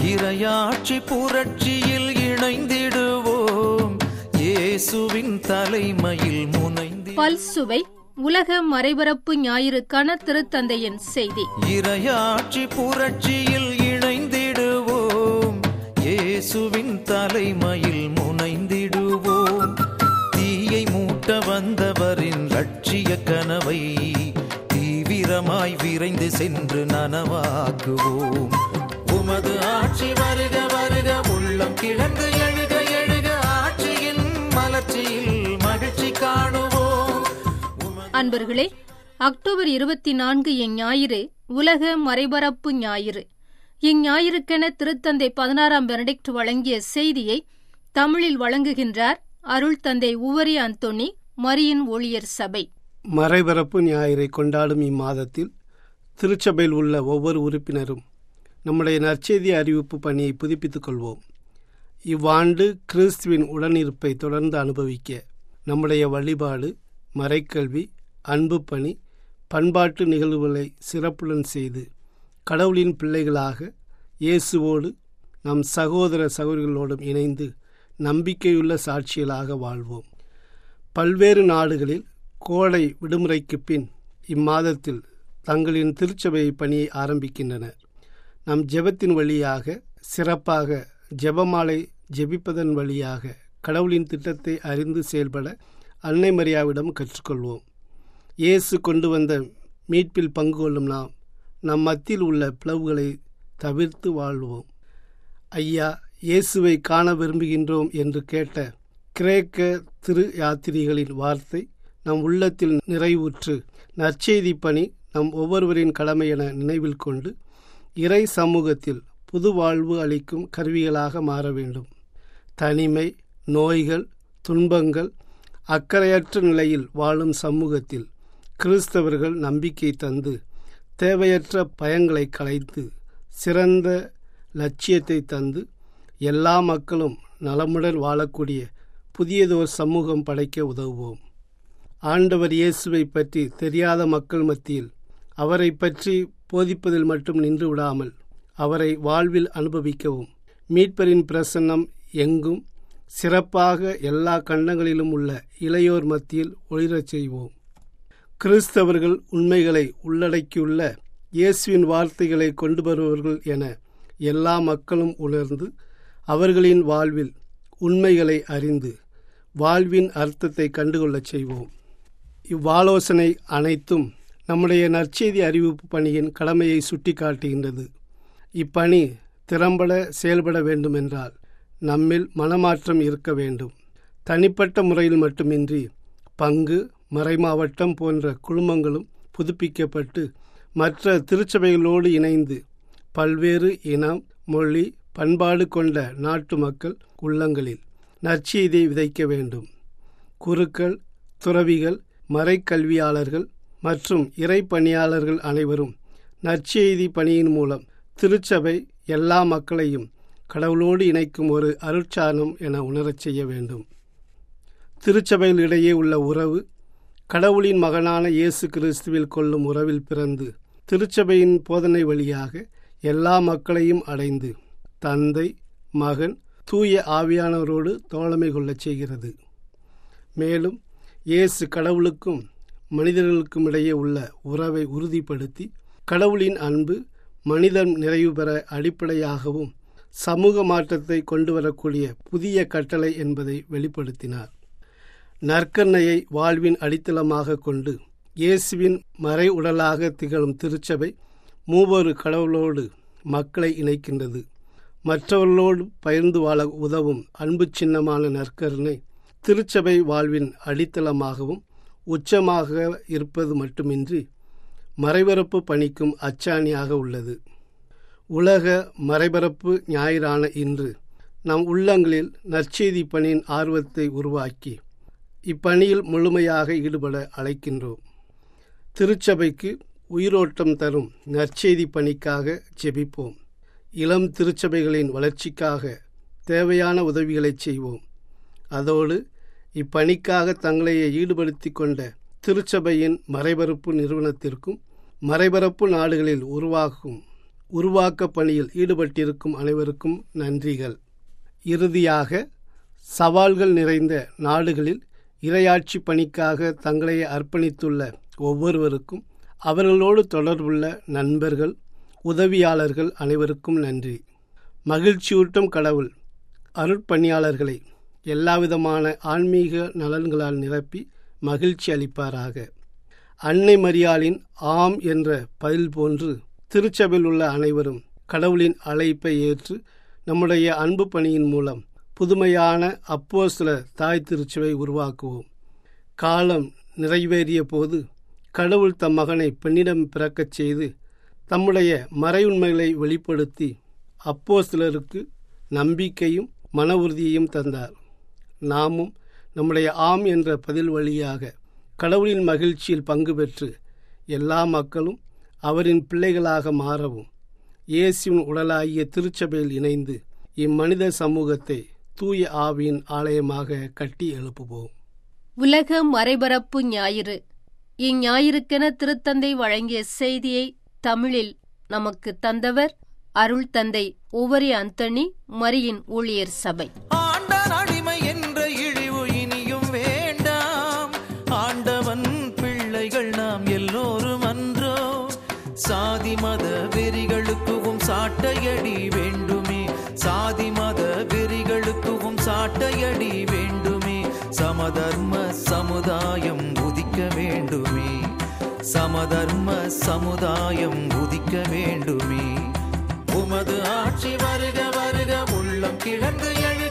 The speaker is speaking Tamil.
இரையாட்சி புரட்சியில் இணைந்திடுவோம் இயேசுவின் தலைமையில் முனைந்தி பல்சுவை உலக மறைபரப்பு ஞாயிறுக்கான திருத்தந்தையின் செய்தி இரையாட்சி புரட்சியில் இணைந்திடுவோம் இயேசுவின் தலைமையில் முனைந்திடுவோம் தீயை மூட்ட வந்தவரின் லட்சிய கனவை தீவிரமாய் விரைந்து சென்று நனவாக்குவோம் உமது ஆட்சி வருக வருக உள்ளம் கிழந்து எழுக எழுக ஆட்சியின் மலர்ச்சியில் மகிழ்ச்சி காணுவோம் உமது அன்பர்களே அக்டோபர் இருபத்தி நான்கு இஞ்ஞாயிறு உலக மறைபரப்பு ஞாயிறு இஞ்ஞாயிறுக்கென திருத்தந்தை பதினாறாம் பெனடிக்ட் வழங்கிய செய்தியை தமிழில் வழங்குகின்றார் அருள் தந்தை உவரி அந்தோணி மரியின் ஊழியர் சபை மறைபரப்பு ஞாயிறை கொண்டாடும் இம்மாதத்தில் திருச்சபையில் உள்ள ஒவ்வொரு உறுப்பினரும் நம்முடைய நற்செய்தி அறிவிப்பு பணியை புதுப்பித்துக் கொள்வோம் இவ்வாண்டு கிறிஸ்துவின் உடனிருப்பை தொடர்ந்து அனுபவிக்க நம்முடைய வழிபாடு மறைக்கல்வி அன்பு பணி பண்பாட்டு நிகழ்வுகளை சிறப்புடன் செய்து கடவுளின் பிள்ளைகளாக இயேசுவோடு நம் சகோதர சகோதரிகளோடும் இணைந்து நம்பிக்கையுள்ள சாட்சிகளாக வாழ்வோம் பல்வேறு நாடுகளில் கோடை விடுமுறைக்கு பின் இம்மாதத்தில் தங்களின் திருச்சபை பணியை ஆரம்பிக்கின்றனர் நம் ஜெபத்தின் வழியாக சிறப்பாக ஜெபமாலை ஜெபிப்பதன் வழியாக கடவுளின் திட்டத்தை அறிந்து செயல்பட அன்னை மரியாவிடம் கற்றுக்கொள்வோம் இயேசு கொண்டு வந்த மீட்பில் பங்கு கொள்ளும் நாம் நம் மத்தியில் உள்ள பிளவுகளை தவிர்த்து வாழ்வோம் ஐயா இயேசுவை காண விரும்புகின்றோம் என்று கேட்ட கிரேக்க திரு யாத்திரிகளின் வார்த்தை நம் உள்ளத்தில் நிறைவுற்று நற்செய்தி பணி நம் ஒவ்வொருவரின் கடமை என நினைவில் கொண்டு இறை சமூகத்தில் புது வாழ்வு அளிக்கும் கருவிகளாக மாற வேண்டும் தனிமை நோய்கள் துன்பங்கள் அக்கறையற்ற நிலையில் வாழும் சமூகத்தில் கிறிஸ்தவர்கள் நம்பிக்கை தந்து தேவையற்ற பயங்களை களைத்து சிறந்த லட்சியத்தை தந்து எல்லா மக்களும் நலமுடன் வாழக்கூடிய புதியதோர் சமூகம் படைக்க உதவுவோம் ஆண்டவர் இயேசுவை பற்றி தெரியாத மக்கள் மத்தியில் அவரை பற்றி போதிப்பதில் மட்டும் நின்று விடாமல் அவரை வாழ்வில் அனுபவிக்கவும் மீட்பரின் பிரசன்னம் எங்கும் சிறப்பாக எல்லா கண்டங்களிலும் உள்ள இளையோர் மத்தியில் ஒளிரச் செய்வோம் கிறிஸ்தவர்கள் உண்மைகளை உள்ளடக்கியுள்ள இயேசுவின் வார்த்தைகளை கொண்டு வருபவர்கள் என எல்லா மக்களும் உணர்ந்து அவர்களின் வாழ்வில் உண்மைகளை அறிந்து வாழ்வின் அர்த்தத்தை கண்டுகொள்ளச் செய்வோம் இவ்வாலோசனை அனைத்தும் நம்முடைய நற்செய்தி அறிவிப்பு பணியின் கடமையை சுட்டிக்காட்டுகின்றது இப்பணி திறம்பட செயல்பட வேண்டுமென்றால் நம்மில் மனமாற்றம் இருக்க வேண்டும் தனிப்பட்ட முறையில் மட்டுமின்றி பங்கு மறைமாவட்டம் போன்ற குழுமங்களும் புதுப்பிக்கப்பட்டு மற்ற திருச்சபைகளோடு இணைந்து பல்வேறு இனம் மொழி பண்பாடு கொண்ட நாட்டு மக்கள் உள்ளங்களில் நற்செய்தியை விதைக்க வேண்டும் குருக்கள் துறவிகள் மறைக்கல்வியாளர்கள் மற்றும் இறை பணியாளர்கள் அனைவரும் நற்செய்தி பணியின் மூலம் திருச்சபை எல்லா மக்களையும் கடவுளோடு இணைக்கும் ஒரு அருட்சானம் என உணரச் செய்ய வேண்டும் திருச்சபையில் இடையே உள்ள உறவு கடவுளின் மகனான இயேசு கிறிஸ்துவில் கொள்ளும் உறவில் பிறந்து திருச்சபையின் போதனை வழியாக எல்லா மக்களையும் அடைந்து தந்தை மகன் தூய ஆவியானவரோடு தோழமை கொள்ளச் செய்கிறது மேலும் இயேசு கடவுளுக்கும் மனிதர்களுக்கும் இடையே உள்ள உறவை உறுதிப்படுத்தி கடவுளின் அன்பு மனிதன் நிறைவு பெற அடிப்படையாகவும் சமூக மாற்றத்தை கொண்டு வரக்கூடிய புதிய கட்டளை என்பதை வெளிப்படுத்தினார் நற்கண்ணையை வாழ்வின் அடித்தளமாக கொண்டு இயேசுவின் மறை உடலாக திகழும் திருச்சபை மூவொரு கடவுளோடு மக்களை இணைக்கின்றது மற்றவர்களோடு பகிர்ந்து வாழ உதவும் அன்பு சின்னமான நற்கருணை திருச்சபை வாழ்வின் அடித்தளமாகவும் உச்சமாக இருப்பது மட்டுமின்றி மறைபரப்பு பணிக்கும் அச்சாணியாக உள்ளது உலக மறைபரப்பு ஞாயிறான இன்று நம் உள்ளங்களில் நற்செய்தி பணியின் ஆர்வத்தை உருவாக்கி இப்பணியில் முழுமையாக ஈடுபட அழைக்கின்றோம் திருச்சபைக்கு உயிரோட்டம் தரும் நற்செய்தி பணிக்காக ஜெபிப்போம் இளம் திருச்சபைகளின் வளர்ச்சிக்காக தேவையான உதவிகளை செய்வோம் அதோடு இப்பணிக்காக தங்களையே ஈடுபடுத்தி கொண்ட திருச்சபையின் மறைபரப்பு நிறுவனத்திற்கும் மறைபரப்பு நாடுகளில் உருவாகும் உருவாக்க பணியில் ஈடுபட்டிருக்கும் அனைவருக்கும் நன்றிகள் இறுதியாக சவால்கள் நிறைந்த நாடுகளில் இரையாட்சி பணிக்காக தங்களை அர்ப்பணித்துள்ள ஒவ்வொருவருக்கும் அவர்களோடு தொடர்புள்ள நண்பர்கள் உதவியாளர்கள் அனைவருக்கும் நன்றி மகிழ்ச்சியூட்டும் கடவுள் அருட்பணியாளர்களை எல்லாவிதமான ஆன்மீக நலன்களால் நிரப்பி மகிழ்ச்சி அளிப்பாராக அன்னை மரியாளின் ஆம் என்ற பதில் போன்று திருச்சபையில் உள்ள அனைவரும் கடவுளின் அழைப்பை ஏற்று நம்முடைய அன்பு பணியின் மூலம் புதுமையான அப்போஸ்தல தாய் திருச்சபை உருவாக்குவோம் காலம் நிறைவேறிய போது கடவுள் தம் மகனை பெண்ணிடம் பிறக்கச் செய்து தம்முடைய மறையுண்மைகளை வெளிப்படுத்தி அப்போஸ்தலருக்கு நம்பிக்கையும் மன உறுதியையும் தந்தார் நாமும் நம்முடைய ஆம் என்ற பதில் வழியாக கடவுளின் மகிழ்ச்சியில் பங்கு பெற்று எல்லா மக்களும் அவரின் பிள்ளைகளாக மாறவும் இயேசுவின் உடலாகிய திருச்சபையில் இணைந்து இம்மனித சமூகத்தை தூய ஆவியின் ஆலயமாக கட்டி எழுப்புவோம் உலக மறைபரப்பு ஞாயிறு இஞ்ஞாயிறுக்கென திருத்தந்தை வழங்கிய செய்தியை தமிழில் நமக்கு தந்தவர் அருள் தந்தை ஒவ்வொரு அந்தணி மரியின் ஊழியர் சபை ஆண்டான் அடிமை என்ற இழிவு இனியும் வேண்டாம் ஆண்டவன் பிள்ளைகள் நாம் எல்லோரும் அன்றோ சாதி மத வெறிகளுக்குவும் சாட்டையடி வேண்டுமே சாதி மத வெறிகளுக்குவும் சாட்டையடி வேண்டுமே சமதர்ம சமுதாயம் உதிக்க வேண்டுமே சமதர்ம சமுதாயம் உதிக்க வேண்டுமே உமது ஆட்சி வருக வருக உள்ளம் கிழந்து எழு